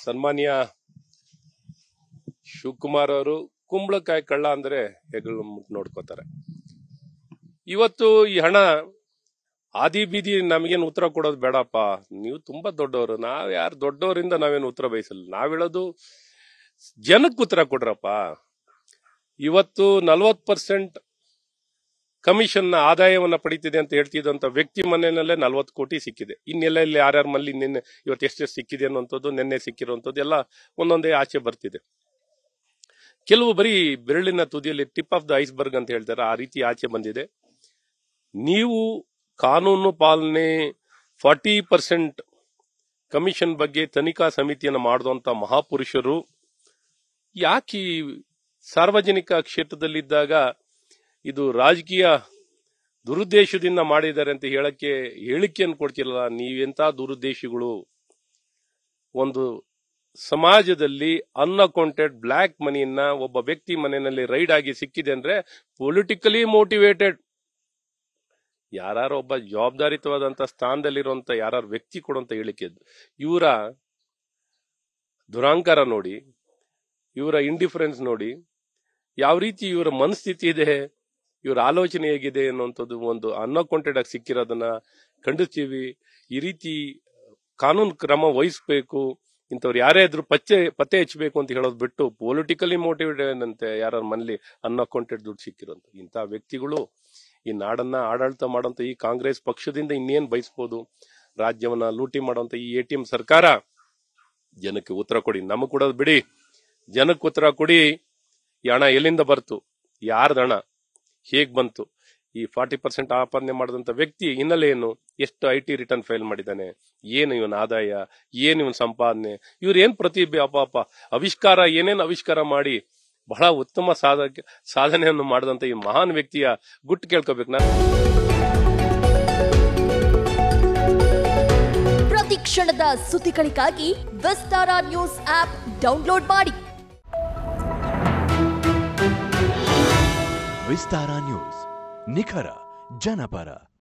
ಸನ್ಮಾನ್ಯ ಶಿವಕುಮಾರ್ ಅವರು ಕುಂಬಳಕಾಯಿ ಕಳ್ಳ ಅಂದ್ರೆ ಹೆಗಲು ಮುಟ್ ನೋಡ್ಕೋತಾರೆ ಇವತ್ತು ಈ ಹಣ ಆದಿ ಬೀದಿ ನಮಗೇನು ಉತ್ತರ ಕೊಡೋದು ಬೇಡಪ್ಪ ನೀವು ತುಂಬಾ ದೊಡ್ಡವರು ನಾವ್ ಯಾರು ದೊಡ್ಡವರಿಂದ ನಾವೇನು ಉತ್ತರ ಬಯಸಲ್ಲ ನಾವ್ ಹೇಳೋದು ಜನಕ್ಕೆ ಉತ್ತರ ಕೊಡ್ರಪ್ಪ ಇವತ್ತು ನಲ್ವತ್ ಪರ್ಸೆಂಟ್ ಕಮಿಷನ್ ಆದಾಯವನ್ನ ಪಡಿತಿದೆ ಅಂತ ಹೇಳ್ತಿದ್ದಂತ ವ್ಯಕ್ತಿ ಮನೆಯಲ್ಲೇ ನಲ್ವತ್ತು ಕೋಟಿ ಸಿಕ್ಕಿದೆ ಇನ್ನೆಲ್ಲ ಇಲ್ಲಿ ಯಾರ್ಯಾರ ಮಲ್ಲಿ ನಿನ್ನೆ ಇವತ್ತು ಎಷ್ಟೆಷ್ಟು ಸಿಕ್ಕಿದೆ ಅನ್ನುವಂಥದ್ದು ನಿನ್ನೆ ಸಿಕ್ಕಿರುವಂಥದ್ದು ಎಲ್ಲ ಒಂದೊಂದೇ ಆಚೆ ಬರ್ತಿದೆ ಕೆಲವು ಬರೀ ಬೆರಳಿನ ತುದಿಯಲ್ಲಿ ಟಿಪ್ ಆಫ್ ದ ಐಸ್ಬರ್ಗ್ ಅಂತ ಹೇಳ್ತಾರೆ ಆ ರೀತಿ ಆಚೆ ಬಂದಿದೆ ನೀವು ಕಾನೂನು ಪಾಲನೆ ಫಾರ್ಟಿ ಪರ್ಸೆಂಟ್ ಕಮಿಷನ್ ಬಗ್ಗೆ ತನಿಖಾ ಸಮಿತಿಯನ್ನು ಮಾಡಿದಂತ ಮಹಾಪುರುಷರು ಯಾಕೆ ಈ ಸಾರ್ವಜನಿಕ ಕ್ಷೇತ್ರದಲ್ಲಿದ್ದಾಗ ಇದು ರಾಜಕೀಯ ದುರುದ್ದೇಶದಿಂದ ಮಾಡಿದ್ದಾರೆ ಅಂತ ಹೇಳಕ್ಕೆ ಹೇಳಿಕೆಯನ್ನು ಕೊಡ್ತಿರಲ್ಲ ನೀವೆಂತ ದುರುದ್ದೇಶಿಗಳು ಒಂದು ಸಮಾಜದಲ್ಲಿ ಅನ್ಅಕೌಂಟೆಡ್ ಬ್ಲ್ಯಾಕ್ ಮನಿಯನ್ನ ಒಬ್ಬ ವ್ಯಕ್ತಿ ಮನೆಯಲ್ಲಿ ರೈಡ್ ಆಗಿ ಸಿಕ್ಕಿದೆ ಅಂದ್ರೆ ಪೊಲಿಟಿಕಲಿ ಮೋಟಿವೇಟೆಡ್ ಯಾರು ಒಬ್ಬ ಜವಾಬ್ದಾರಿತವಾದಂತ ಸ್ಥಾನದಲ್ಲಿರುವಂತ ಯಾರು ವ್ಯಕ್ತಿ ಕೊಡುವಂತ ಹೇಳಿಕೆ ಇವರ ದುರಾಂಕಾರ ನೋಡಿ ಇವರ ಇಂಡಿಫರೆನ್ಸ್ ನೋಡಿ ಯಾವ ರೀತಿ ಇವರ ಮನಸ್ಥಿತಿ ಇದೆ ಇವರ ಆಲೋಚನೆ ಹೇಗಿದೆ ಅನ್ನುವಂಥದ್ದು ಒಂದು ಅನ್ಅಕೌಂಟೆಡ್ ಆಗಿ ಸಿಕ್ಕಿರೋದನ್ನ ಖಂಡಿಸ್ತೀವಿ ಈ ರೀತಿ ಕಾನೂನು ಕ್ರಮ ವಹಿಸಬೇಕು ಇಂಥವ್ರು ಯಾರೇ ಇದ್ರು ಪಚ್ಚೆ ಪತ್ತೆ ಹಚ್ಚಬೇಕು ಅಂತ ಹೇಳೋದು ಬಿಟ್ಟು ಪೊಲಿಟಿಕಲಿ ಮೋಟಿವೇಟೆಡ್ ಅಂತೆ ಯಾರ ಮನೇಲಿ ಅನ್ಅಕೌಂಟೆಡ್ ದುಡ್ಡು ಸಿಕ್ಕಿರೋಂಥ ಇಂಥ ವ್ಯಕ್ತಿಗಳು ಈ ನಾಡನ್ನ ಆಡಳಿತ ಮಾಡೋಂಥ ಈ ಕಾಂಗ್ರೆಸ್ ಪಕ್ಷದಿಂದ ಇನ್ನೇನ್ ಬಯಸ್ಬೋದು ರಾಜ್ಯವನ್ನ ಲೂಟಿ ಮಾಡೋಂಥ ಈ ಎ ಟಿ ಎಂ ಸರ್ಕಾರ ಜನಕ್ಕೆ ಉತ್ತರ ಕೊಡಿ ನಮಗ್ ಕೊಡೋದು ಬಿಡಿ ಜನಕ್ಕೆ ಉತ್ತರ ಕೊಡಿ ಈ ಹಣ ಎಲ್ಲಿಂದ ಬರ್ತು ಯಾರ್ದ ಹಣ ಹೇಗ್ ಬಂತು ಈ ಫಾರ್ಟಿ ಪರ್ಸೆಂಟ್ ಆಪಾದನೆ ಮಾಡಿದಂತ ವ್ಯಕ್ತಿ ಹಿನ್ನೆಲೆ ಏನು ಎಷ್ಟು ಐ ಟಿ ರಿಟರ್ನ್ ಫೈಲ್ ಮಾಡಿದ್ದಾನೆ ಏನು ಇವನ್ ಆದಾಯ ಏನು ಇವನ್ ಸಂಪಾದನೆ ಇವ್ರ ಏನ್ ಪ್ರತಿಭೆ ಅಪ್ಪ ಅಪ್ಪ ಆವಿಷ್ಕಾರ ಏನೇನ್ ಆವಿಷ್ಕಾರ ಮಾಡಿ ಬಹಳ ಉತ್ತಮ ಸಾಧಕ ಸಾಧನೆಯನ್ನು ಮಾಡಿದಂತ ಈ ಮಹಾನ್ ವ್ಯಕ್ತಿಯ ಗುಟ್ಟು ಕೇಳ್ಕೋಬೇಕು ನಾನು ಪ್ರತಿ ಕ್ಷಣದ ಸುದ್ದಿಗಳಿಗಾಗಿ ವಿಸ್ತಾರ ನ್ಯೂಸ್ ಆಪ್ ಡೌನ್ಲೋಡ್ ಮಾಡಿ ವಿಸ್ತಾರ ನ್ಯೂಸ್ ನಿಖರ ಜನಪರ